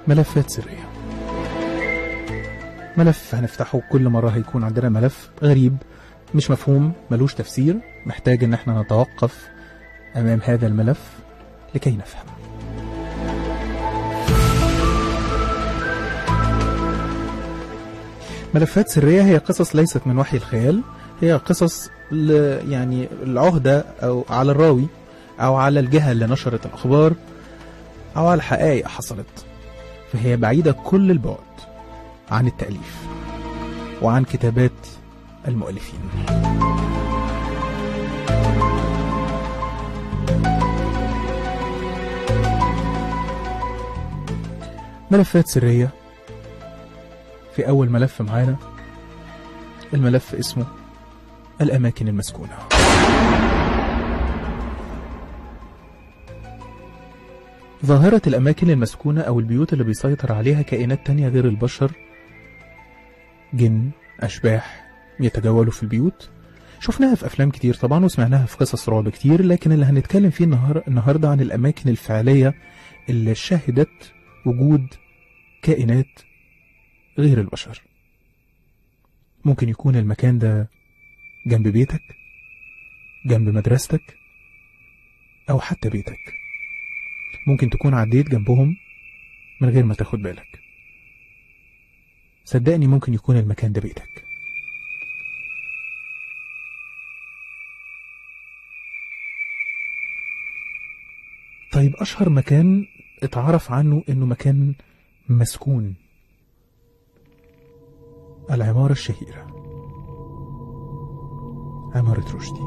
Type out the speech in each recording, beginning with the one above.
ملفات سرية ملف هنفتحه كل مرة هيكون عندنا ملف غريب مش مفهوم ملوش تفسير محتاج ان احنا نتوقف امام هذا الملف لكي نفهم ملفات سرية هي قصص ليست من وحي الخيال هي قصص ل يعني العهدة أو على الراوي أو على الجهة اللي نشرت الأخبار أو على حقائق حصلت فهي بعيدة كل البعد عن التأليف وعن كتابات المؤلفين ملفات سرية في أول ملف معانا الملف اسمه الأماكن المسكونة ظاهرة الأماكن المسكونة أو البيوت اللي بيسيطر عليها كائنات تانية غير البشر جن أشباح يتجولوا في البيوت شفناها في أفلام كتير طبعا وسمعناها في قصص رعب كتير لكن اللي هنتكلم فيه النهار النهاردة عن الأماكن الفعلية اللي شهدت وجود كائنات غير البشر ممكن يكون المكان ده جنب بيتك جنب مدرستك أو حتى بيتك ممكن تكون عديت جنبهم من غير ما تاخد بالك صدقني ممكن يكون المكان ده بيتك طيب أشهر مكان اتعرف عنه إنه مكان مسكون العمارة الشهيرة عمارة رشدي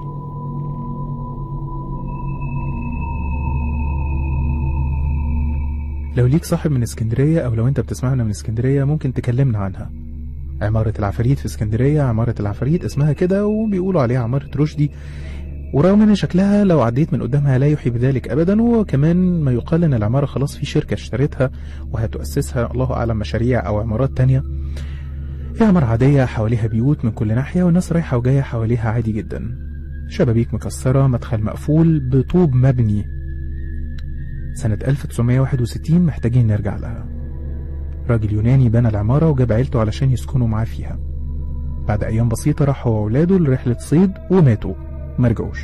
لو ليك صاحب من اسكندرية أو لو أنت بتسمعنا من اسكندرية ممكن تكلمنا عنها عمارة العفاريت في اسكندرية عمارة العفاريت اسمها كده وبيقولوا عليها عمارة رشدي ورغم ان شكلها لو عديت من قدامها لا يوحي بذلك ابدا وكمان ما يقال ان العمارة خلاص في شركة اشترتها وهتؤسسها الله اعلم مشاريع او عمارات تانية هي عمارة عادية حواليها بيوت من كل ناحية والناس رايحة وجاية حواليها عادي جدا شبابيك مكسرة مدخل مقفول بطوب مبني سنة 1961 محتاجين نرجع لها راجل يوناني بنى العمارة وجاب عيلته علشان يسكنوا معاه فيها بعد أيام بسيطة راح هو وولاده لرحلة صيد وماتوا مرجعوش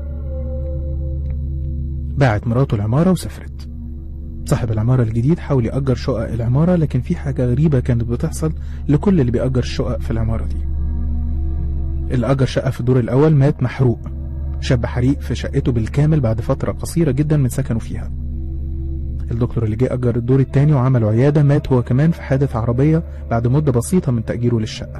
باعت مراته العمارة وسافرت صاحب العمارة الجديد حاول يأجر شقق العمارة لكن في حاجة غريبة كانت بتحصل لكل اللي بيأجر الشقق في العمارة دي اللي أجر شقة في الدور الأول مات محروق شاب حريق في شقته بالكامل بعد فترة قصيرة جدا من سكنه فيها الدكتور اللي جه أجر الدور التاني وعملوا عيادة مات هو كمان في حادث عربية بعد مدة بسيطة من تأجيره للشقة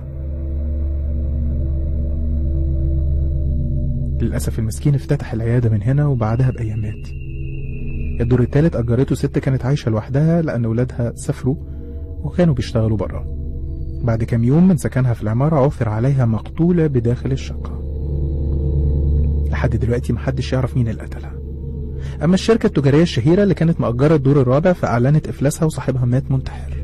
للأسف المسكين افتتح العيادة من هنا وبعدها بأيام مات الدور التالت أجرته ست كانت عايشة لوحدها لأن ولادها سافروا وكانوا بيشتغلوا برا بعد كام يوم من سكنها في العمارة عثر عليها مقتولة بداخل الشقة لحد دلوقتي محدش يعرف مين اللي قتلها أما الشركة التجارية الشهيرة اللي كانت مأجرة الدور الرابع فأعلنت إفلاسها وصاحبها مات منتحر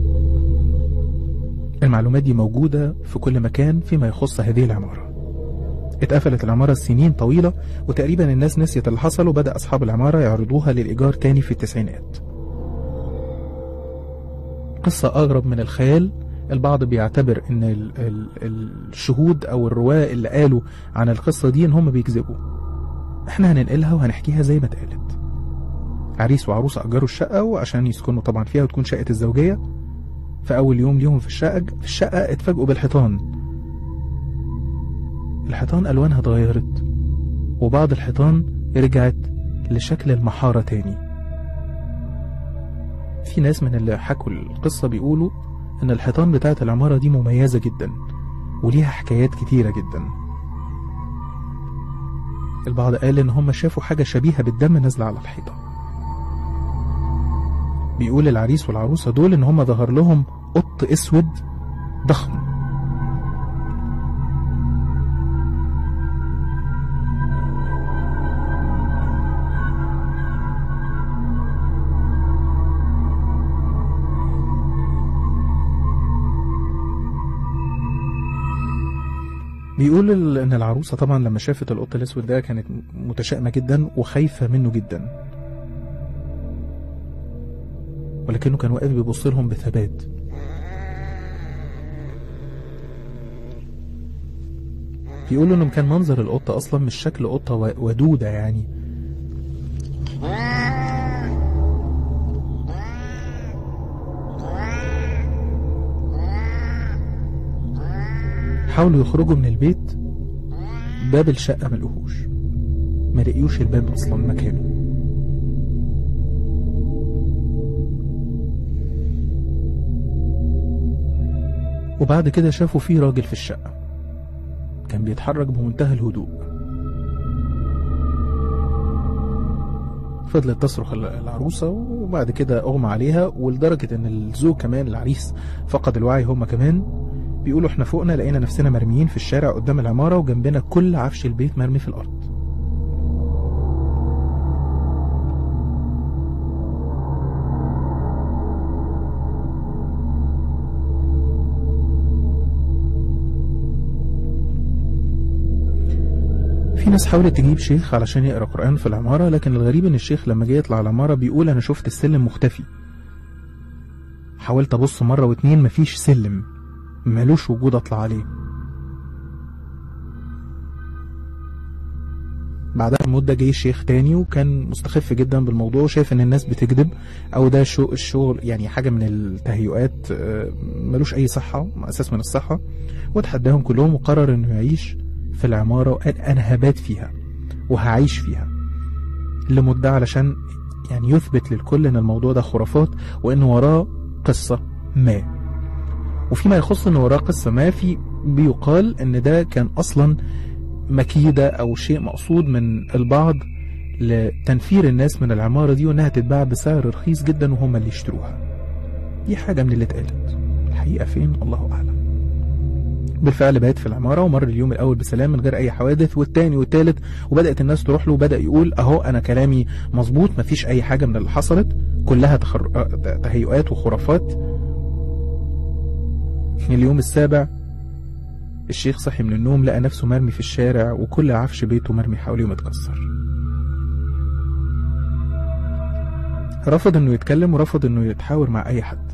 المعلومات دي موجودة في كل مكان فيما يخص هذه العمارة اتقفلت العمارة سنين طويلة وتقريبا الناس نسيت اللي حصل وبدأ أصحاب العمارة يعرضوها للإيجار تاني في التسعينات قصة أغرب من الخيال البعض بيعتبر ان ال ال الشهود او الرواة اللي قالوا عن القصة دي ان هم بيكذبوا احنا هننقلها وهنحكيها زي ما اتقالت عريس وعروسة أجروا الشقة وعشان يسكنوا طبعا فيها وتكون شقة الزوجية في أول يوم ليهم في الشقة في الشقة اتفاجئوا بالحيطان الحيطان ألوانها اتغيرت وبعض الحيطان رجعت لشكل المحارة تاني في ناس من اللي حكوا القصة بيقولوا إن الحيطان بتاعة العمارة دي مميزة جدا وليها حكايات كتيرة جدا البعض قال إن هم شافوا حاجة شبيهة بالدم نازلة على الحيطة بيقول العريس والعروسة دول إن هم ظهر لهم قط أسود ضخم بيقول ال- ان العروسه طبعا لما شافت القط الاسود ده كانت متشائمه جدا وخايفه منه جدا ولكنه كان واقف بيبص لهم بثبات بيقولوا انه كان منظر القطة اصلا مش شكل قطة و- ودودة يعني حاولوا يخرجوا من البيت باب الشقة ملقوهوش ما لقيوش الباب اصلا مكانه وبعد كده شافوا فيه راجل في الشقة كان بيتحرك بمنتهى الهدوء فضلت تصرخ ال- العروسة وبعد كده أغمى عليها ولدرجة إن الزوج كمان العريس فقد الوعي هما كمان بيقولوا احنا فوقنا لقينا نفسنا مرميين في الشارع قدام العمارة وجنبنا كل عفش البيت مرمي في الأرض في ناس حاولت تجيب شيخ علشان يقرا قرآن في العمارة لكن الغريب ان الشيخ لما جه يطلع العمارة بيقول انا شفت السلم مختفي حاولت ابص مرة واتنين مفيش سلم ملوش وجود اطلع عليه بعدها بمدة جه شيخ تاني وكان مستخف جدا بالموضوع وشايف ان الناس بتكذب او ده شو الشغل يعني حاجة من التهيؤات آه، ملوش اي صحة اساس من الصحة وتحداهم كلهم وقرر انه يعيش في العمارة وقال انا هبات فيها وهعيش فيها لمدة علشان يعني يثبت للكل ان الموضوع ده خرافات وان وراه قصة ما وفيما يخص ان وراه قصة ما في بيقال ان ده كان اصلا مكيدة او شيء مقصود من البعض لتنفير الناس من العمارة دي وانها تتباع بسعر رخيص جدا وهم اللي يشتروها دي حاجة من اللي اتقالت الحقيقة فين الله اعلم بالفعل بات في العمارة ومر اليوم الأول بسلام من غير أي حوادث والتاني والتالت وبدأت الناس تروح له وبدأ يقول أهو أنا كلامي مظبوط مفيش أي حاجة من اللي حصلت كلها تخر... آه، تهيؤات وخرافات اليوم السابع الشيخ صحي من النوم لقى نفسه مرمي في الشارع وكل عفش بيته مرمي حواليه ومتكسر رفض انه يتكلم ورفض انه يتحاور مع اي حد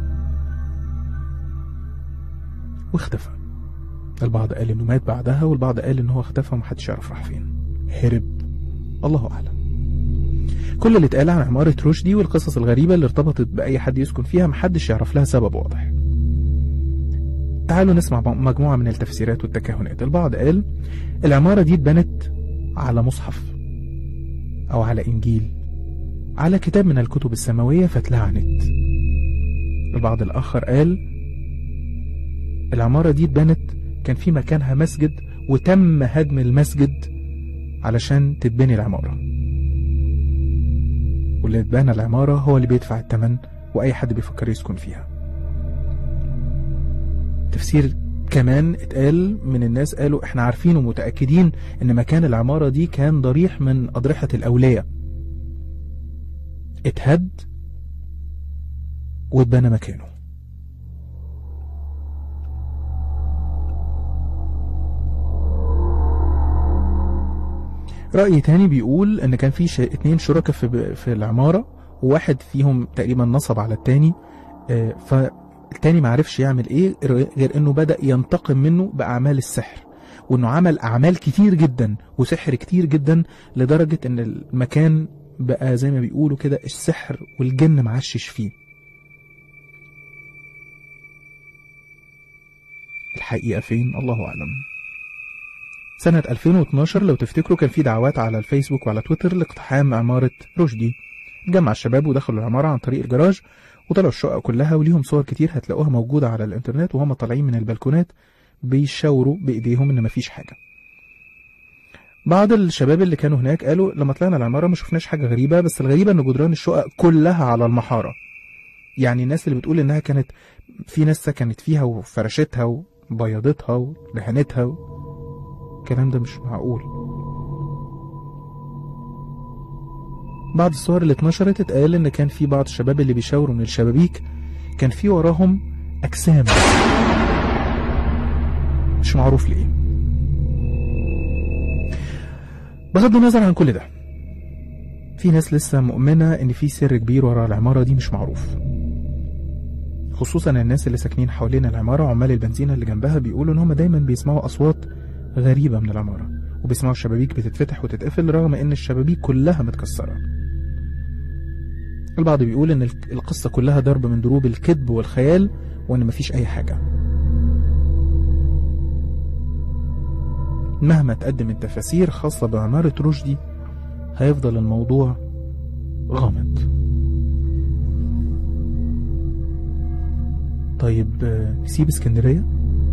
واختفى البعض قال انه مات بعدها والبعض قال انه هو اختفى ومحدش يعرف راح فين هرب الله اعلم كل اللي اتقال عن عمارة رشدي والقصص الغريبة اللي ارتبطت بأي حد يسكن فيها محدش يعرف لها سبب واضح تعالوا نسمع مجموعة من التفسيرات والتكهنات البعض قال العمارة دي اتبنت على مصحف أو على إنجيل على كتاب من الكتب السماوية فاتلعنت البعض الآخر قال العمارة دي اتبنت كان في مكانها مسجد وتم هدم المسجد علشان تتبني العمارة واللي اتبنى العمارة هو اللي بيدفع التمن وأي حد بيفكر يسكن فيها تفسير كمان اتقال من الناس قالوا احنا عارفين ومتأكدين ان مكان العمارة دي كان ضريح من أضرحة الأولياء اتهد واتبنى مكانه رأي تاني بيقول ان كان في ش... اتنين شركاء في في العمارة وواحد فيهم تقريبا نصب على التاني آه، فالتاني معرفش يعمل ايه غير انه بدأ ينتقم منه بأعمال السحر وانه عمل اعمال كتير جدا وسحر كتير جدا لدرجة ان المكان بقى زي ما بيقولوا كده السحر والجن معشش فيه الحقيقة فين الله أعلم سنة 2012 لو تفتكروا كان في دعوات على الفيسبوك وعلى تويتر لاقتحام عمارة رشدي جمع الشباب ودخلوا العمارة عن طريق الجراج وطلعوا الشقة كلها وليهم صور كتير هتلاقوها موجودة على الانترنت وهم طالعين من البلكونات بيشاوروا بإيديهم إن مفيش حاجة بعض الشباب اللي كانوا هناك قالوا لما طلعنا العمارة ما شفناش حاجة غريبة بس الغريبة إن جدران الشقق كلها على المحارة يعني الناس اللي بتقول إنها كانت في ناس سكنت فيها وفرشتها وبيضتها ودهنتها و... الكلام ده مش معقول بعض الصور اللي اتنشرت اتقال ان كان في بعض الشباب اللي بيشاوروا من الشبابيك كان في وراهم اجسام مش معروف ليه بغض النظر عن كل ده في ناس لسه مؤمنة إن في سر كبير ورا العمارة دي مش معروف خصوصا الناس اللي ساكنين حوالين العمارة وعمال البنزينة اللي جنبها بيقولوا إن هم دايما بيسمعوا أصوات غريبة من العمارة وبيسمعوا الشبابيك بتتفتح وتتقفل رغم إن الشبابيك كلها متكسرة البعض بيقول إن القصة كلها ضرب من ضروب الكذب والخيال وإن مفيش أي حاجة مهما تقدم التفاسير خاصة بعمارة رشدي هيفضل الموضوع غامض طيب آه، نسيب اسكندرية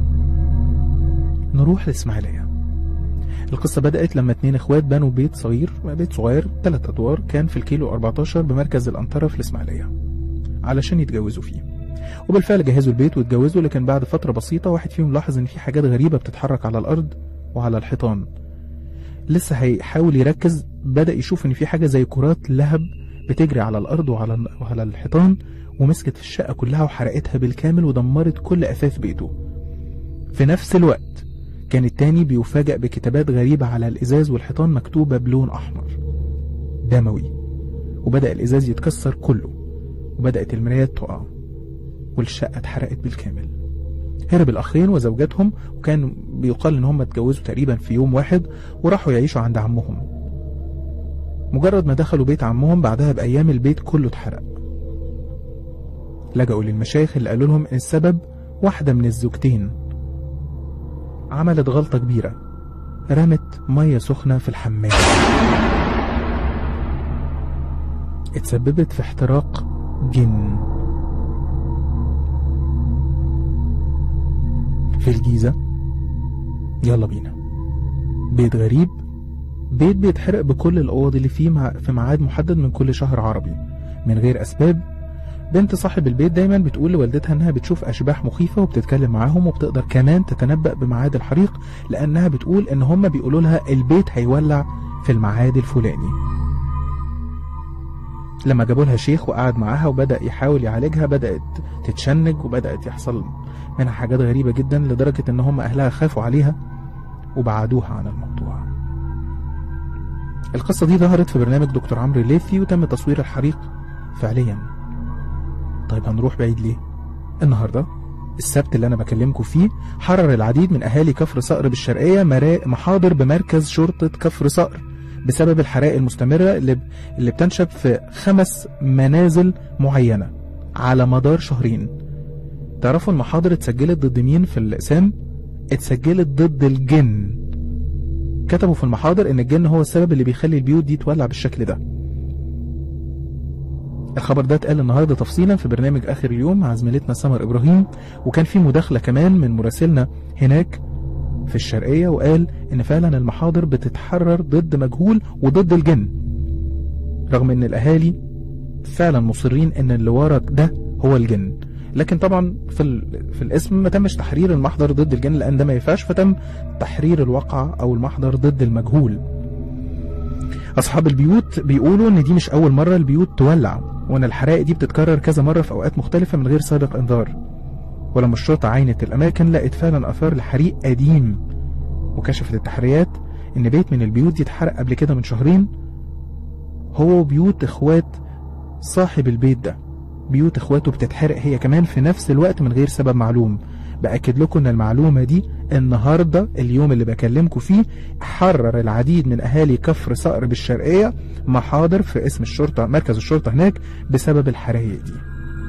نروح لإسماعيلية القصة بدأت لما اتنين اخوات بنوا بيت صغير بيت صغير تلات أدوار كان في الكيلو 14 بمركز الأنطرة في الإسماعيلية علشان يتجوزوا فيه وبالفعل جهزوا البيت واتجوزوا لكن بعد فترة بسيطة واحد فيهم لاحظ إن في حاجات غريبة بتتحرك على الأرض وعلى الحيطان لسه هيحاول يركز بدأ يشوف إن في حاجة زي كرات لهب بتجري على الأرض وعلى وعلى الحيطان ومسكت في الشقة كلها وحرقتها بالكامل ودمرت كل أثاث بيته في نفس الوقت كان التاني بيفاجأ بكتابات غريبة على الإزاز والحيطان مكتوبة بلون أحمر دموي وبدأ الإزاز يتكسر كله وبدأت المرايات تقع والشقة اتحرقت بالكامل هرب الأخين وزوجاتهم وكان بيقال إن هم اتجوزوا تقريبا في يوم واحد وراحوا يعيشوا عند عمهم مجرد ما دخلوا بيت عمهم بعدها بأيام البيت كله اتحرق لجأوا للمشايخ اللي قالوا لهم إن السبب واحدة من الزوجتين عملت غلطة كبيرة رمت مية سخنة في الحمام اتسببت في احتراق جن في الجيزة يلا بينا بيت غريب بيت بيتحرق بكل الأوض اللي فيه مع في ميعاد محدد من كل شهر عربي من غير أسباب بنت صاحب البيت دايما بتقول لوالدتها انها بتشوف اشباح مخيفه وبتتكلم معاهم وبتقدر كمان تتنبأ بميعاد الحريق لانها بتقول ان هم بيقولوا لها البيت هيولع في الميعاد الفلاني لما جابوا لها شيخ وقعد معاها وبدأ يحاول يعالجها بدأت تتشنج وبدأت يحصل منها حاجات غريبة جدا لدرجة ان هم اهلها خافوا عليها وبعدوها عن الموضوع القصة دي ظهرت في برنامج دكتور عمرو الليثي وتم تصوير الحريق فعليا طيب هنروح بعيد ليه النهاردة السبت اللي انا بكلمكم فيه حرر العديد من اهالي كفر صقر بالشرقية مرا- محاضر بمركز شرطة كفر صقر بسبب الحرائق المستمرة اللي, اللي بتنشب في خمس منازل معينة على مدار شهرين تعرفوا المحاضر اتسجلت ضد مين في الأقسام؟ اتسجلت ضد الجن كتبوا في المحاضر ان الجن هو السبب اللي بيخلي البيوت دي تولع بالشكل ده الخبر ده اتقال النهارده تفصيلا في برنامج اخر اليوم مع زميلتنا سمر ابراهيم وكان في مداخله كمان من مراسلنا هناك في الشرقيه وقال ان فعلا المحاضر بتتحرر ضد مجهول وضد الجن رغم ان الاهالي فعلا مصرين ان اللي ورا ده هو الجن لكن طبعا في ال... في الاسم ما تمش تحرير المحضر ضد الجن لان ده ما ينفعش فتم تحرير الواقعة او المحضر ضد المجهول اصحاب البيوت بيقولوا ان دي مش اول مرة البيوت تولع وان الحرائق دي بتتكرر كذا مرة في اوقات مختلفة من غير سابق انذار ولما الشرطة عينت الاماكن لقت فعلا اثار لحريق قديم وكشفت التحريات ان بيت من البيوت دي اتحرق قبل كده من شهرين هو بيوت اخوات صاحب البيت ده بيوت اخواته بتتحرق هي كمان في نفس الوقت من غير سبب معلوم بأكد لكم ان المعلومة دي النهاردة اليوم اللي بكلمكم فيه حرر العديد من اهالي كفر صقر بالشرقية محاضر في اسم الشرطة مركز الشرطة هناك بسبب الحرايق دي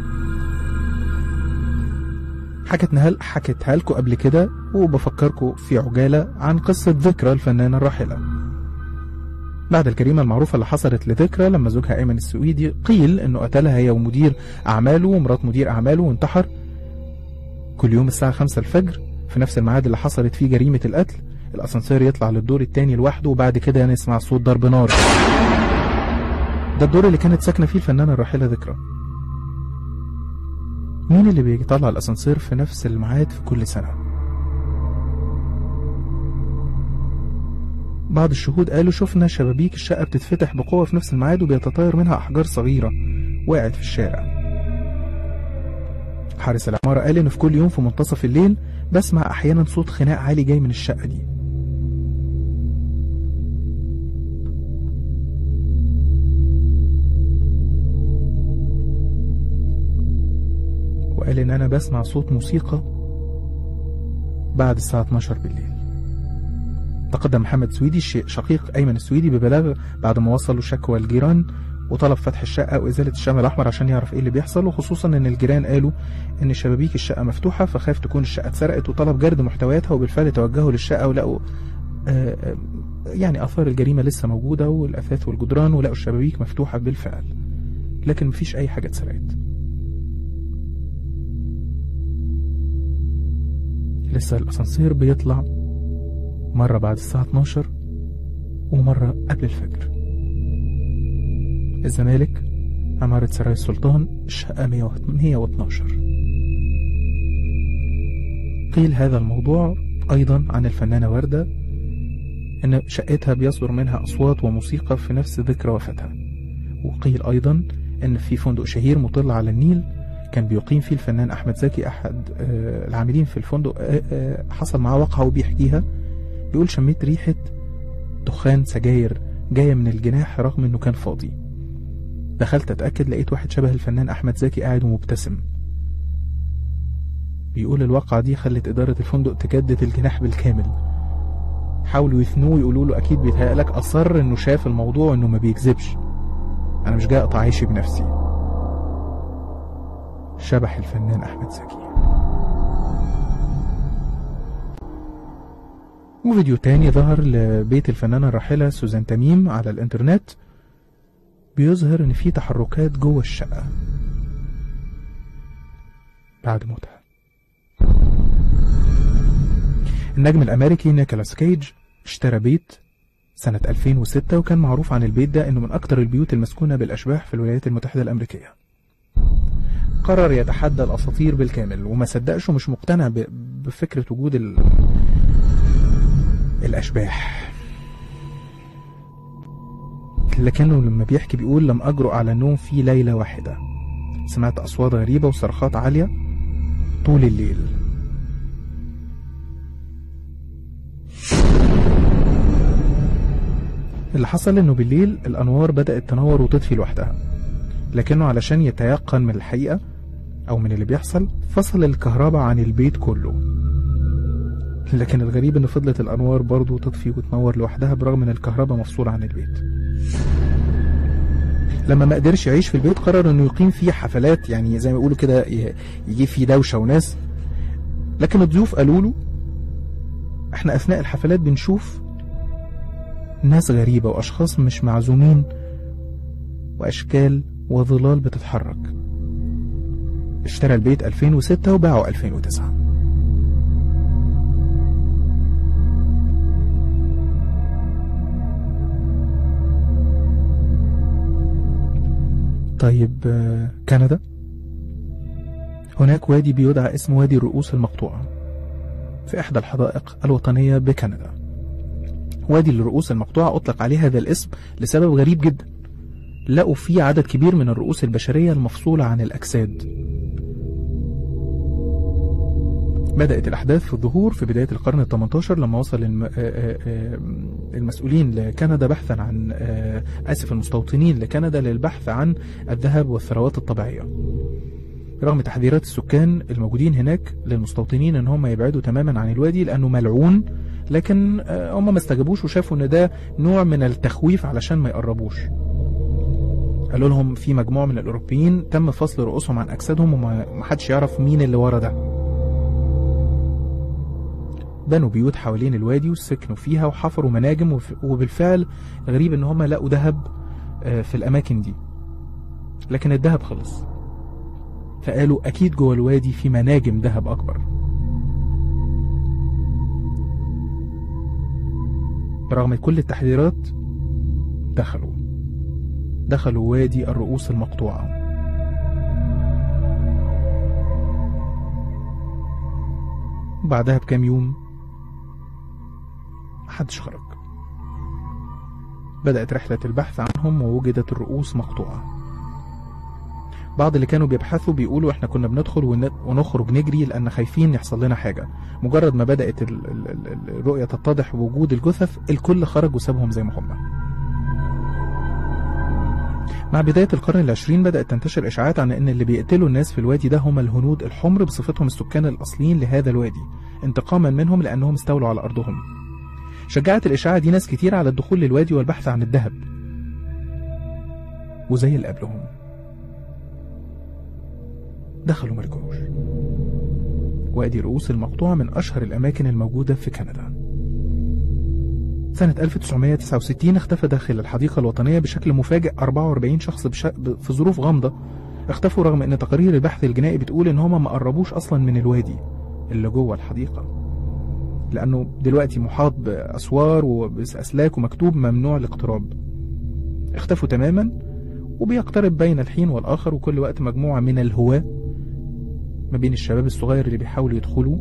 حكتناها حكيتها لكم قبل كده وبفكركم في عجالة عن قصة ذكرى الفنانة الراحلة بعد الجريمة المعروفة اللي حصلت لذكرى لما زوجها أيمن السويدي قيل إنه قتلها هي ومدير أعماله ومرات مدير أعماله وانتحر كل يوم الساعة 5 الفجر في نفس الميعاد اللي حصلت فيه جريمة القتل الأسانسير يطلع للدور التاني لوحده وبعد كده نسمع صوت ضرب نار ده الدور اللي كانت ساكنة فيه الفنانة الراحلة ذكرى مين اللي بيطلع الأسانسير في نفس الميعاد في كل سنة بعض الشهود قالوا شفنا شبابيك الشقة بتتفتح بقوة في نفس الميعاد وبيتطاير منها أحجار صغيرة وقعت في الشارع حارس العمارة قال إن في كل يوم في منتصف الليل بسمع أحيانا صوت خناق عالي جاي من الشقة دي وقال إن أنا بسمع صوت موسيقى بعد الساعة 12 بالليل تقدم محمد سويدي الش- شقيق أيمن السويدي ببلاغ بعد ما وصلوا شكوى الجيران وطلب فتح الشقة وإزالة الشمع الأحمر عشان يعرف إيه اللي بيحصل وخصوصا إن الجيران قالوا إن شبابيك الشقة مفتوحة فخاف تكون الشقة اتسرقت وطلب جرد محتوياتها وبالفعل توجهوا للشقة ولقوا آه، آه، يعني آثار الجريمة لسه موجودة والأثاث والجدران ولقوا الشبابيك مفتوحة بالفعل لكن مفيش أي حاجة اتسرقت لسه الأسانسير بيطلع مرة بعد الساعة 12 ومرة قبل الفجر الزمالك عمارة سراي السلطان الشقة 112 قيل هذا الموضوع أيضا عن الفنانة وردة إن شقتها بيصدر منها أصوات وموسيقى في نفس ذكرى وفاتها وقيل أيضا إن في فندق شهير مطل على النيل كان بيقيم فيه الفنان أحمد زكي أحد آه، العاملين في الفندق آه، آه، حصل معاه واقعة وبيحكيها بيقول شميت ريحة دخان سجاير جاية من الجناح رغم إنه كان فاضي دخلت أتأكد لقيت واحد شبه الفنان أحمد زكي قاعد ومبتسم بيقول الواقعة دي خلت إدارة الفندق تجدد الجناح بالكامل حاولوا يثنوه يقولوا له أكيد بيتهيألك أصر إنه شاف الموضوع إنه ما بيكذبش أنا مش جاي أقطع عيشي بنفسي شبح الفنان أحمد زكي وفيديو تاني ظهر لبيت الفنانة الراحلة سوزان تميم على الإنترنت بيظهر إن في تحركات جوه الشقة بعد موتها النجم الأمريكي نيكولاس كيج اشترى بيت سنة 2006 وكان معروف عن البيت ده إنه من أكتر البيوت المسكونة بالأشباح في الولايات المتحدة الأمريكية قرر يتحدى الأساطير بالكامل وما صدقش ومش مقتنع ب- بفكرة وجود ال... الأشباح لكنه لما بيحكي بيقول لم أجرؤ على النوم في ليلة واحدة سمعت أصوات غريبة وصرخات عالية طول الليل اللي حصل انه بالليل الانوار بدأت تنور وتطفي لوحدها لكنه علشان يتيقن من الحقيقة او من اللي بيحصل فصل الكهرباء عن البيت كله لكن الغريب ان فضلت الانوار برضو تطفي وتنور لوحدها برغم ان الكهرباء مفصولة عن البيت لما ما قدرش يعيش في البيت قرر انه يقيم فيه حفلات يعني زي ما يقولوا كده ي- يجيب فيه دوشة وناس لكن الضيوف قالوا له احنا اثناء الحفلات بنشوف ناس غريبة واشخاص مش معزومين واشكال وظلال بتتحرك اشترى البيت 2006 وباعه 2009 طيب آه، كندا هناك وادي بيدعى اسم وادي الرؤوس المقطوعة في إحدى الحدائق الوطنية بكندا وادي الرؤوس المقطوعة أطلق عليه هذا الاسم لسبب غريب جدا لقوا فيه عدد كبير من الرؤوس البشرية المفصولة عن الأجساد بدأت الأحداث في الظهور في بداية القرن ال 18 لما وصل الم... آه، آه، آه، المسؤولين لكندا بحثا عن آه، آسف المستوطنين لكندا للبحث عن الذهب والثروات الطبيعية رغم تحذيرات السكان الموجودين هناك للمستوطنين ان هم يبعدوا تماما عن الوادي لانه ملعون لكن آه، هم ما استجابوش وشافوا ان ده نوع من التخويف علشان ما يقربوش قالوا لهم في مجموعة من الأوروبيين تم فصل رؤوسهم عن أجسادهم وما حدش يعرف مين اللي ورا ده بنوا بيوت حوالين الوادي وسكنوا فيها وحفروا مناجم وف- وبالفعل غريب ان هم لقوا ذهب آه، في الأماكن دي لكن الذهب خلص فقالوا أكيد جوه الوادي في مناجم ذهب أكبر برغم كل التحذيرات دخلوا دخلوا وادي الرؤوس المقطوعة بعدها بكام يوم محدش خرج بدأت رحلة البحث عنهم ووجدت الرؤوس مقطوعة بعض اللي كانوا بيبحثوا بيقولوا احنا كنا بندخل ون- ونخرج نجري لأن خايفين يحصل لنا حاجة مجرد ما بدأت ال- ال- ال- الرؤية تتضح بوجود الجثث الكل خرج وسابهم زي ما هم مع بداية القرن العشرين بدأت تنتشر إشاعات عن أن اللي بيقتلوا الناس في الوادي ده هم الهنود الحمر بصفتهم السكان الأصليين لهذا الوادي انتقاما منهم لأنهم استولوا على أرضهم شجعت الإشاعة دي ناس كتير على الدخول للوادي والبحث عن الذهب وزي اللي قبلهم دخلوا مرجعوش وادي رؤوس المقطوعة من أشهر الأماكن الموجودة في كندا سنة 1969 اختفى داخل الحديقة الوطنية بشكل مفاجئ 44 شخص بش... في ظروف غامضة اختفوا رغم ان تقارير البحث الجنائي بتقول ان هما ما قربوش اصلا من الوادي اللي جوه الحديقة لانه دلوقتي محاط باسوار وباسلاك ومكتوب ممنوع الاقتراب اختفوا تماما وبيقترب بين الحين والاخر وكل وقت مجموعة من الهواة ما بين الشباب الصغير اللي بيحاولوا يدخلوا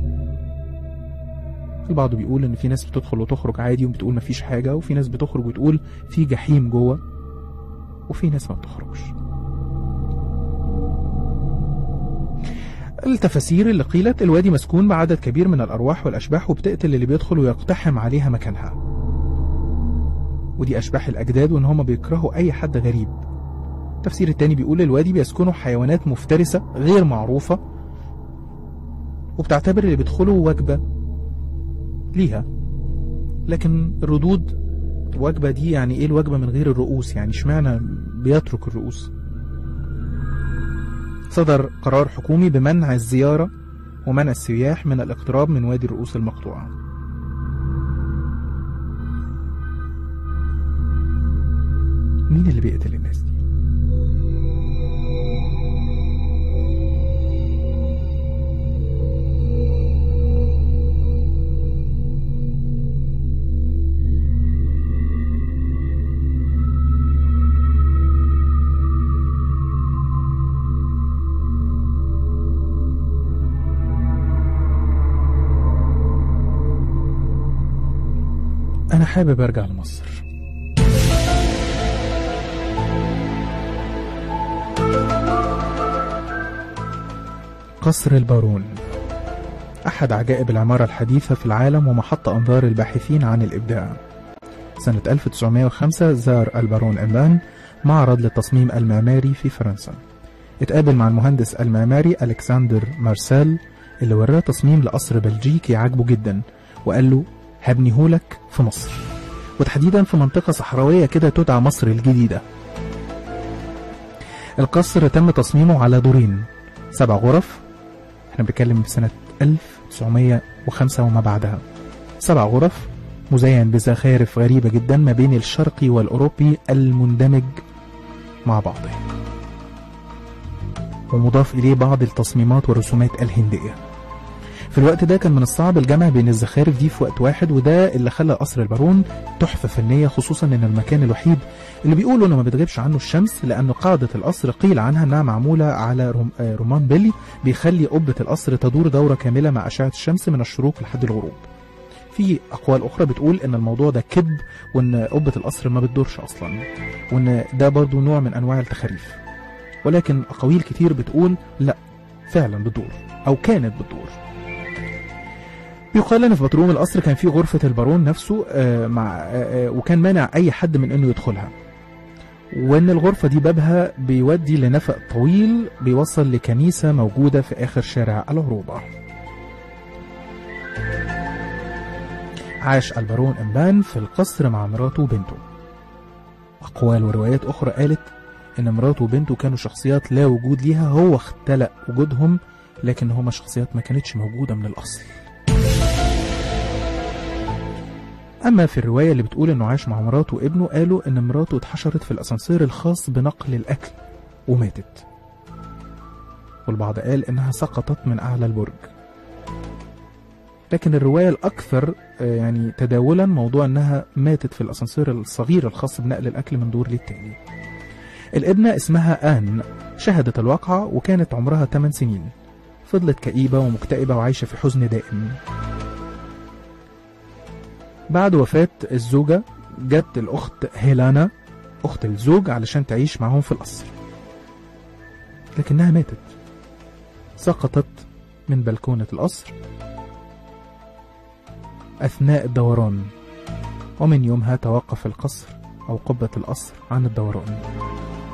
البعض بيقول ان في ناس بتدخل وتخرج عادي وبتقول مفيش حاجة وفي ناس بتخرج وتقول في جحيم جوه وفي ناس ما بتخرجش التفاسير اللي قيلت الوادي مسكون بعدد كبير من الأرواح والأشباح وبتقتل اللي بيدخل ويقتحم عليها مكانها ودي أشباح الأجداد وإن هما بيكرهوا أي حد غريب التفسير التاني بيقول الوادي بيسكنوا حيوانات مفترسة غير معروفة وبتعتبر اللي بيدخلوا وجبة ليها لكن الردود وجبة دي يعني ايه الوجبة من غير الرؤوس يعني اشمعنى بيترك الرؤوس صدر قرار حكومي بمنع الزيارة ومنع السياح من الاقتراب من وادي الرؤوس المقطوعة مين اللي بيقتل الناس دي؟ أنا حابب أرجع لمصر قصر البارون أحد عجائب العمارة الحديثة في العالم ومحط أنظار الباحثين عن الإبداع سنة 1905 زار البارون إمان معرض للتصميم المعماري في فرنسا اتقابل مع المهندس المعماري ألكسندر مارسيل اللي وراه تصميم لقصر بلجيكي عاجبه جدا وقال له هبنيهولك في مصر وتحديدا في منطقة صحراوية كده تدعى مصر الجديدة القصر تم تصميمه على دورين سبع غرف احنا بنتكلم في سنة 1905 وما بعدها سبع غرف مزين بزخارف غريبة جدا ما بين الشرقي والأوروبي المندمج مع بعضه ومضاف إليه بعض التصميمات والرسومات الهندية في الوقت ده كان من الصعب الجمع بين الزخارف دي في وقت واحد وده اللي خلى قصر البارون تحفة فنية خصوصا ان المكان الوحيد اللي بيقولوا انه ما بتغيبش عنه الشمس لان قاعدة القصر قيل عنها انها معمولة على روم آه رومان بيلي بيخلي قبة القصر تدور دورة كاملة مع أشعة الشمس من الشروق لحد الغروب في أقوال أخرى بتقول إن الموضوع ده كذب وإن قبة القصر ما بتدورش أصلا وإن ده برضو نوع من أنواع التخاريف ولكن أقاويل كتير بتقول لا فعلا بتدور أو كانت بتدور يقال ان في بطروم القصر كان في غرفه البارون نفسه آه مع آه وكان مانع اي حد من انه يدخلها وان الغرفه دي بابها بيودي لنفق طويل بيوصل لكنيسه موجوده في اخر شارع العروبه عاش البارون امبان في القصر مع مراته وبنته اقوال وروايات اخرى قالت ان مراته وبنته كانوا شخصيات لا وجود ليها هو اختلق وجودهم لكن هما شخصيات ما كانتش موجوده من الاصل أما في الرواية اللي بتقول إنه عاش مع مراته وابنه قالوا إن مراته اتحشرت في الأسانسير الخاص بنقل الأكل وماتت والبعض قال إنها سقطت من أعلى البرج لكن الرواية الأكثر يعني تداولا موضوع إنها ماتت في الأسانسير الصغير الخاص بنقل الأكل من دور للتاني الابنة اسمها آن شهدت الواقعة وكانت عمرها 8 سنين فضلت كئيبة ومكتئبة وعايشة في حزن دائم بعد وفاة الزوجة جت الأخت هيلانا أخت الزوج علشان تعيش معهم في القصر لكنها ماتت سقطت من بلكونة القصر أثناء الدوران ومن يومها توقف القصر أو قبة القصر عن الدوران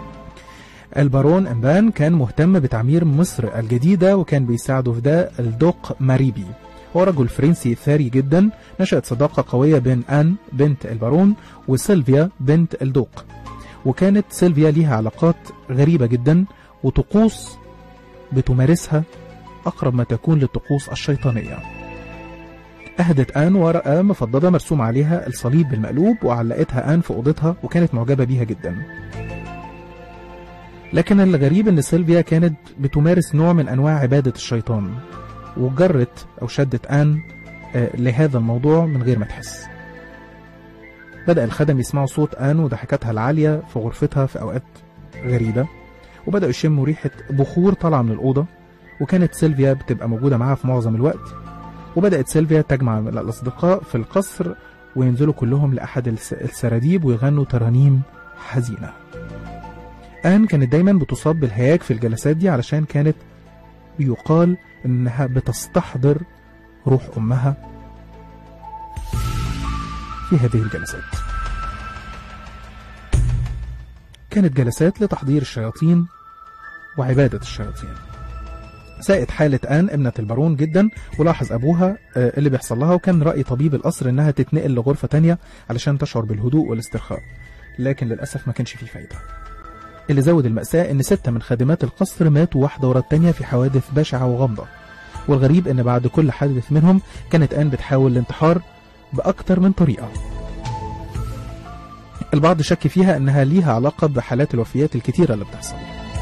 البارون امبان كان مهتم بتعمير مصر الجديدة وكان بيساعده في ده الدوق ماريبي هو رجل فرنسي ثري جدا نشأت صداقة قوية بين آن بنت البارون وسيلفيا بنت الدوق وكانت سيلفيا ليها علاقات غريبة جدا وطقوس بتمارسها أقرب ما تكون للطقوس الشيطانية أهدت آن ورقة مفضدة مرسوم عليها الصليب بالمقلوب وعلقتها آن في أوضتها وكانت معجبة بيها جدا لكن الغريب ان سيلفيا كانت بتمارس نوع من انواع عبادة الشيطان وجرت او شدت ان آه، لهذا الموضوع من غير ما تحس بدأ الخدم يسمعوا صوت ان وضحكاتها العالية في غرفتها في اوقات غريبة وبدأوا يشموا ريحة بخور طالعة من الأوضة وكانت سيلفيا بتبقى موجودة معاها في معظم الوقت وبدأت سيلفيا تجمع الأصدقاء في القصر وينزلوا كلهم لأحد الس- السراديب ويغنوا ترانيم حزينة آن كانت دايما بتصاب بالهياج في الجلسات دي علشان كانت بيقال إنها بتستحضر روح أمها في هذه الجلسات كانت جلسات لتحضير الشياطين وعبادة الشياطين ساءت حالة آن ابنة البارون جدا ولاحظ أبوها آه، اللي بيحصل لها وكان رأي طبيب القصر إنها تتنقل لغرفة تانية علشان تشعر بالهدوء والاسترخاء لكن للأسف ما كانش فيه فايدة اللي زود المأساة إن ستة من خادمات القصر ماتوا واحدة ورا التانية في حوادث بشعة وغامضة والغريب إن بعد كل حادث منهم كانت آن بتحاول الانتحار بأكتر من طريقة البعض شك فيها إنها ليها علاقة بحالات الوفيات الكتيرة اللي بتحصل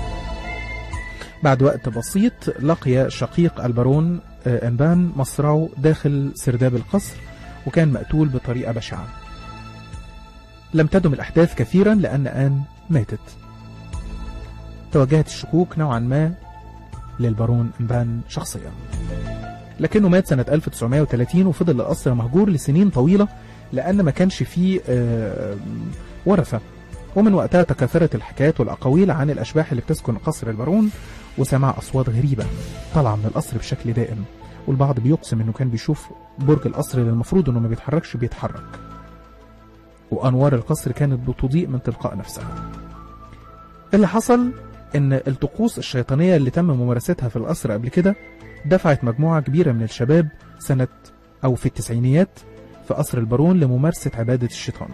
بعد وقت بسيط لقي شقيق البارون آه، أنبان مصرعه داخل سرداب القصر وكان مقتول بطريقة بشعة لم تدم الأحداث كثيرا لأن آن ماتت توجهت الشكوك نوعا ما للبارون أنبان شخصيا لكنه مات سنة 1930 وفضل القصر مهجور لسنين طويلة لأن ما كانش فيه آه، ورثة ومن وقتها تكاثرت الحكايات والأقاويل عن الأشباح اللي بتسكن قصر البارون وسمع أصوات غريبة طالعة من القصر بشكل دائم والبعض بيقسم إنه كان بيشوف برج القصر اللي المفروض إنه ما بيتحركش بيتحرك وأنوار القصر كانت بتضيء من تلقاء نفسها اللي حصل إن الطقوس الشيطانية اللي تم ممارستها في القصر قبل كده دفعت مجموعة كبيرة من الشباب سنة أو في التسعينيات في قصر البارون لممارسة عبادة الشيطان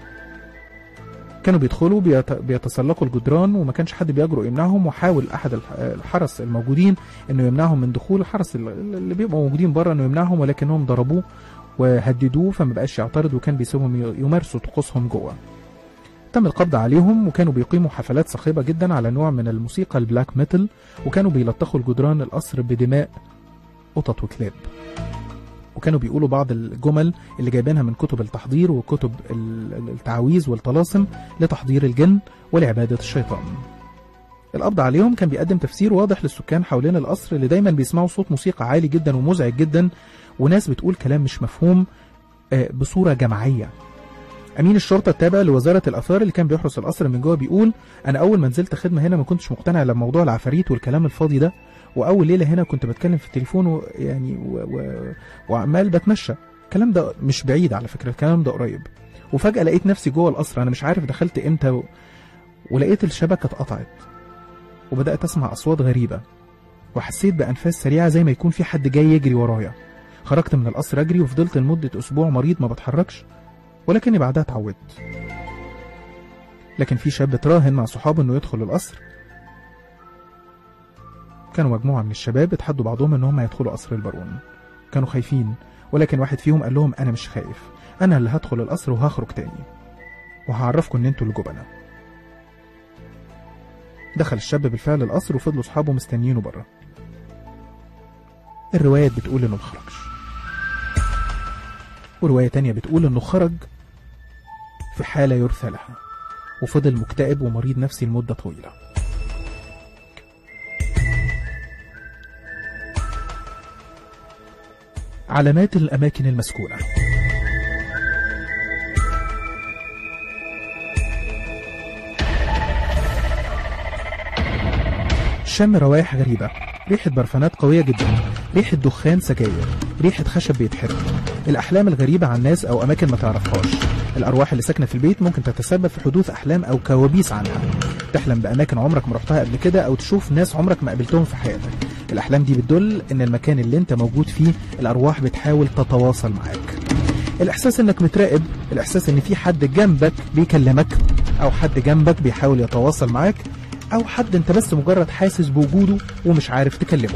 كانوا بيدخلوا بيت- بيتسلقوا الجدران وما كانش حد بيجرؤ يمنعهم وحاول احد الح- الحرس الموجودين انه يمنعهم من دخول الحرس ال- اللي بيبقوا موجودين بره انه يمنعهم ولكنهم ضربوه وهددوه فما بقاش يعترض وكان بيسيبهم ي- يمارسوا طقوسهم جوه تم القبض عليهم وكانوا بيقيموا حفلات صاخبة جدا على نوع من الموسيقى البلاك ميتال وكانوا بيلطخوا الجدران القصر بدماء قطط وكلاب وكانوا بيقولوا بعض الجمل اللي جايبينها من كتب التحضير وكتب ال- ال- التعاويذ والطلاسم لتحضير الجن ولعبادة الشيطان القبض عليهم كان بيقدم تفسير واضح للسكان حوالين القصر اللي دايما بيسمعوا صوت موسيقى عالي جدا ومزعج جدا وناس بتقول كلام مش مفهوم آه، بصورة جماعية أمين الشرطة التابع لوزارة الآثار اللي كان بيحرس القصر من جوه بيقول أنا أول ما نزلت خدمة هنا ما كنتش مقتنع لما موضوع العفاريت والكلام الفاضي ده وأول ليلة هنا كنت بتكلم في التليفون ويعني و... و... وعمال بتمشى الكلام ده مش بعيد على فكرة الكلام ده قريب وفجأة لقيت نفسي جوه القصر أنا مش عارف دخلت إمتى و... ولقيت الشبكة اتقطعت وبدأت أسمع أصوات غريبة وحسيت بأنفاس سريعة زي ما يكون في حد جاي يجري ورايا خرجت من القصر أجري وفضلت لمدة أسبوع مريض ما بتحركش ولكني بعدها اتعودت لكن في شاب تراهن مع صحابه انه يدخل القصر كانوا مجموعة من الشباب اتحدوا بعضهم ان هم يدخلوا قصر البارون كانوا خايفين ولكن واحد فيهم قال لهم انا مش خايف انا اللي هدخل القصر وهخرج تاني وهعرفكم ان انتوا الجبنة دخل الشاب بالفعل القصر وفضلوا اصحابه مستنيينه بره الروايات بتقول انه مخرجش ورواية تانية بتقول انه خرج في حالة يرثى لها وفضل مكتئب ومريض نفسي لمدة طويلة علامات الأماكن المسكونة شم روائح غريبة ريحة برفانات قوية جدا ريحة دخان سجاير ريحة خشب بيتحرق الأحلام الغريبة عن ناس أو أماكن ما تعرفهاش الأرواح اللي ساكنة في البيت ممكن تتسبب في حدوث أحلام أو كوابيس عنها تحلم بأماكن عمرك ما رحتها قبل كده أو تشوف ناس عمرك ما قابلتهم في حياتك الأحلام دي بتدل إن المكان اللي أنت موجود فيه الأرواح بتحاول تتواصل معاك الإحساس إنك متراقب الإحساس إن في حد جنبك بيكلمك أو حد جنبك بيحاول يتواصل معاك أو حد أنت بس مجرد حاسس بوجوده ومش عارف تكلمه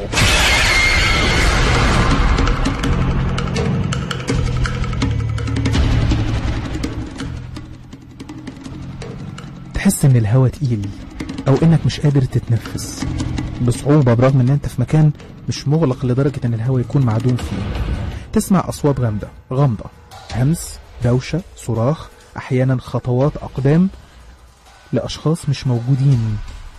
تحس ان الهواء تقيل او انك مش قادر تتنفس بصعوبة برغم ان انت في مكان مش مغلق لدرجة ان الهواء يكون معدوم فيه تسمع اصوات غامضة غامضة همس دوشة صراخ احيانا خطوات اقدام لاشخاص مش موجودين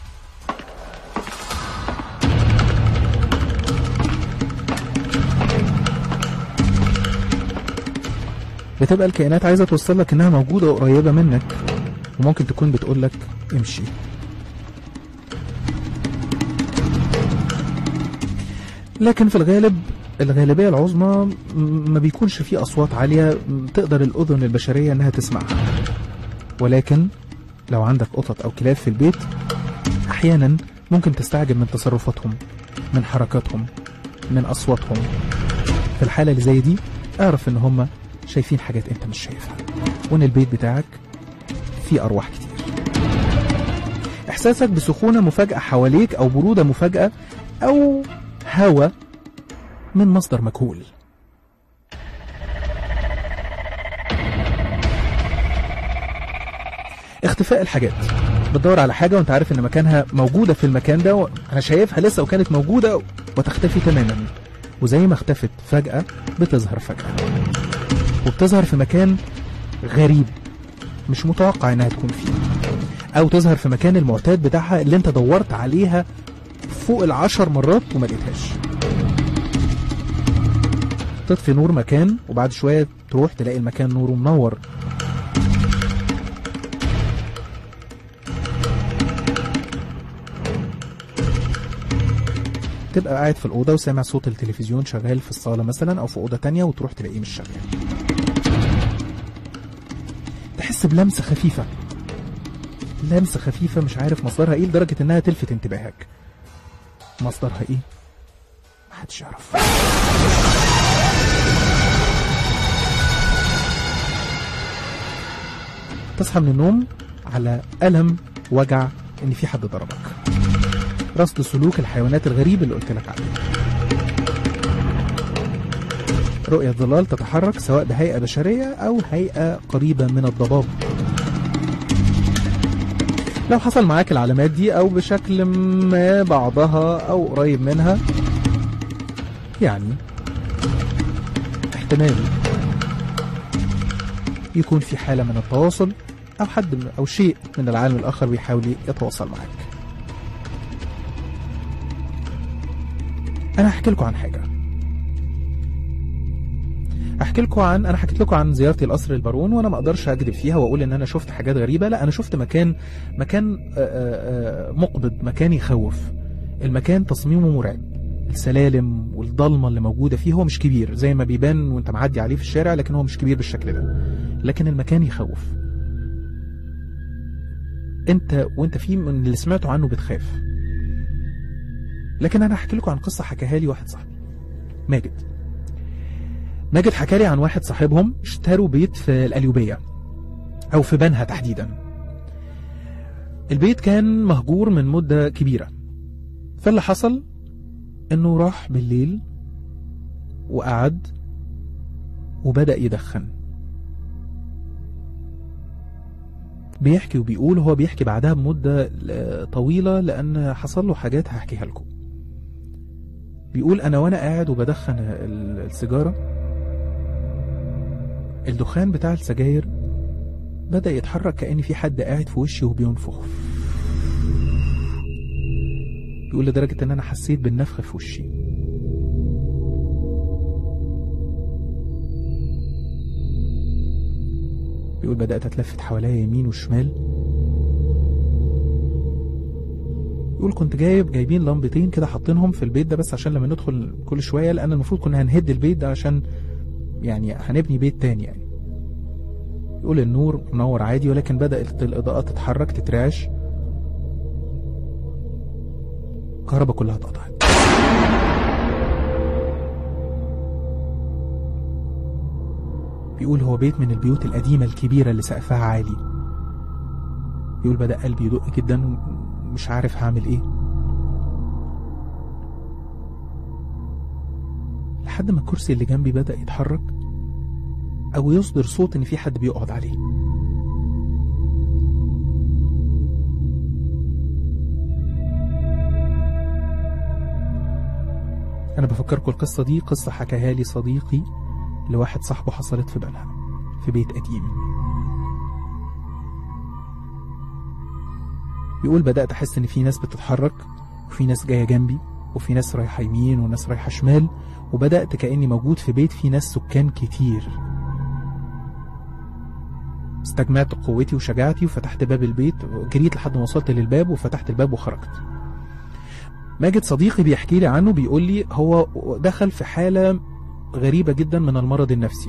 بتبقى الكائنات عايزة توصل لك انها موجودة وقريبة منك وممكن تكون بتقول لك امشي لكن في الغالب الغالبية العظمى م- ما بيكونش فيه أصوات عالية م- تقدر الأذن البشرية إنها تسمعها ولكن لو عندك قطط أو كلاب في البيت أحيانا ممكن تستعجب من تصرفاتهم من حركاتهم من أصواتهم في الحالة اللي زي دي اعرف إن هم شايفين حاجات أنت مش شايفها وإن البيت بتاعك فيه أرواح كتير إحساسك بسخونة مفاجأة حواليك أو برودة مفاجأة أو هوا من مصدر مجهول اختفاء الحاجات بتدور على حاجة وانت عارف ان مكانها موجودة في المكان ده وانا شايفها لسه وكانت موجودة وتختفي تماما وزي ما اختفت فجأة بتظهر فجأة وبتظهر في مكان غريب مش متوقع انها تكون فيه او تظهر في مكان المعتاد بتاعها اللي انت دورت عليها فوق العشر مرات وما لقيتهاش تطفي نور مكان وبعد شوية تروح تلاقي المكان نوره منور تبقى قاعد في الأوضة وسامع صوت التلفزيون شغال في الصالة مثلا أو في أوضة تانية وتروح تلاقيه مش شغال تحس بلمسة خفيفة لمسة خفيفة مش عارف مصدرها ايه لدرجة انها تلفت انتباهك مصدرها ايه محدش يعرف تصحى من النوم على ألم وجع ان في حد ضربك رصد سلوك الحيوانات الغريب اللي قلت لك عليه رؤية ظلال تتحرك سواء بهيئة بشرية أو هيئة قريبة من الضباب لو حصل معاك العلامات دي أو بشكل ما بعضها أو قريب منها يعني احتمال يكون في حالة من التواصل أو حد من- أو شيء من العالم الآخر بيحاول يتواصل معاك أنا هحكي لكم عن حاجة احكي لكم عن انا حكيت لكم عن زيارتي لقصر البارون وانا ما اقدرش اكذب فيها واقول ان انا شفت حاجات غريبه لا انا شفت مكان مكان آه، آه، آه، مقبض مكان يخوف المكان تصميمه مرعب السلالم والضلمه اللي موجوده فيه هو مش كبير زي ما بيبان وانت معدي عليه في الشارع لكن هو مش كبير بالشكل ده لكن المكان يخوف انت وانت فيه من اللي سمعته عنه بتخاف لكن انا هحكي لكم عن قصه حكاها لي واحد صاحبي ماجد ماجد حكى لي عن واحد صاحبهم اشتروا بيت في القليوبية أو في بنها تحديدا البيت كان مهجور من مدة كبيرة فاللي حصل انه راح بالليل وقعد وبدأ يدخن بيحكي وبيقول هو بيحكي بعدها بمدة آه، طويلة لأن حصل له حاجات هحكيها لكم بيقول أنا وأنا قاعد وبدخن ال- السيجارة الدخان بتاع السجاير بدأ يتحرك كأن في حد قاعد في وشي وبينفخ بيقول لدرجة إن أنا حسيت بالنفخ في وشي بيقول بدأت أتلفت حواليا يمين وشمال يقول كنت جايب جايبين لمبتين كده حاطينهم في البيت ده بس عشان لما ندخل كل شوية لأن المفروض كنا هنهد البيت ده عشان يعني هنبني بيت تاني يعني يقول النور منور عادي ولكن بدأت الإضاءة تتحرك تترعش الكهرباء كلها اتقطعت بيقول هو بيت من البيوت القديمة الكبيرة اللي سقفها عالي بيقول بدأ قلبي يدق جدا ومش عارف هعمل ايه لحد ما الكرسي اللي جنبي بدأ يتحرك أو يصدر صوت إن في حد بيقعد عليه أنا بفكركم القصة دي قصة حكاها لي صديقي لواحد صاحبه حصلت في بنها في بيت قديم بيقول بدأت أحس إن في ناس بتتحرك وفي ناس جاية جنبي وفي ناس رايحة يمين وناس رايحة شمال وبدأت كأني موجود في بيت فيه ناس سكان كتير استجمعت قوتي وشجاعتي وفتحت باب البيت جريت لحد ما وصلت للباب وفتحت الباب وخرجت ماجد صديقي بيحكي لي عنه بيقول لي هو دخل في حالة غريبة جدا من المرض النفسي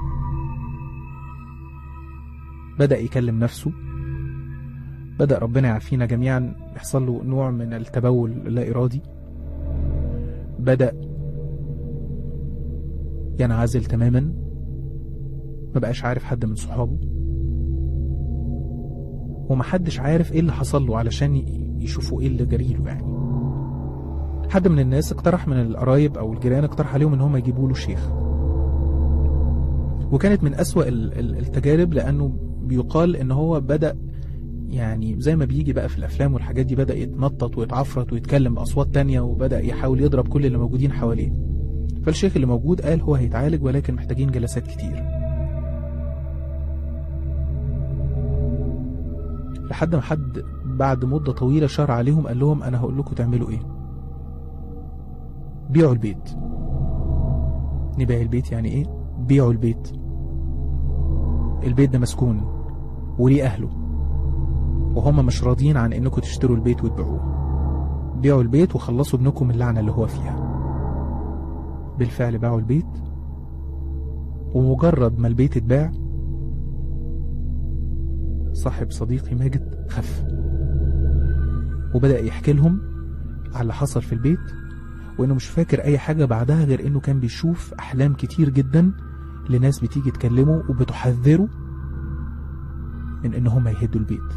بدأ يكلم نفسه بدأ ربنا يعافينا جميعا يحصل له نوع من التبول اللا إرادي بدأ ينعزل تماما ما بقاش عارف حد من صحابه ومحدش عارف ايه اللي حصل له علشان يشوفوا ايه اللي جريله يعني حد من الناس اقترح من القرايب او الجيران اقترح عليهم ان هم يجيبوا له شيخ وكانت من اسوأ التجارب لانه بيقال ان هو بدأ يعني زي ما بيجي بقى في الافلام والحاجات دي بدأ يتنطط ويتعفرت ويتكلم باصوات تانية وبدأ يحاول يضرب كل اللي موجودين حواليه فالشيخ اللي موجود قال هو هيتعالج ولكن محتاجين جلسات كتير لحد ما حد بعد مدة طويلة شار عليهم قال لهم أنا هقول لكم تعملوا إيه بيعوا البيت نبيع البيت يعني إيه بيعوا البيت البيت ده مسكون وليه أهله وهم مش راضيين عن إنكم تشتروا البيت وتبيعوه بيعوا البيت وخلصوا ابنكم اللعنة اللي هو فيها بالفعل باعوا البيت ومجرد ما البيت اتباع صاحب صديقي ماجد خف وبدأ يحكي لهم على اللي حصل في البيت وإنه مش فاكر أي حاجة بعدها غير إنه كان بيشوف أحلام كتير جدا لناس بتيجي تكلمه وبتحذره من إن هم يهدوا البيت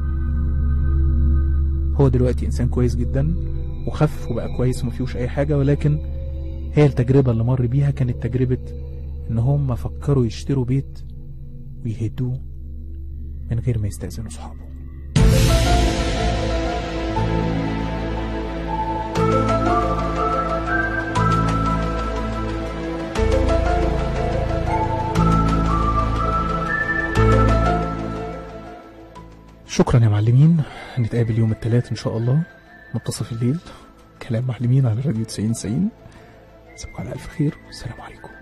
هو دلوقتي إنسان كويس جدا وخف وبقى كويس ومفيهوش أي حاجة ولكن هي التجربة اللي مر بيها كانت تجربة إن هم فكروا يشتروا بيت ويهدوه من غير ما يستأذنوا صحابه شكرا يا معلمين نتقابل يوم الثلاث إن شاء الله منتصف الليل كلام معلمين على راديو 90 90 أسيبكم على ألف خير والسلام عليكم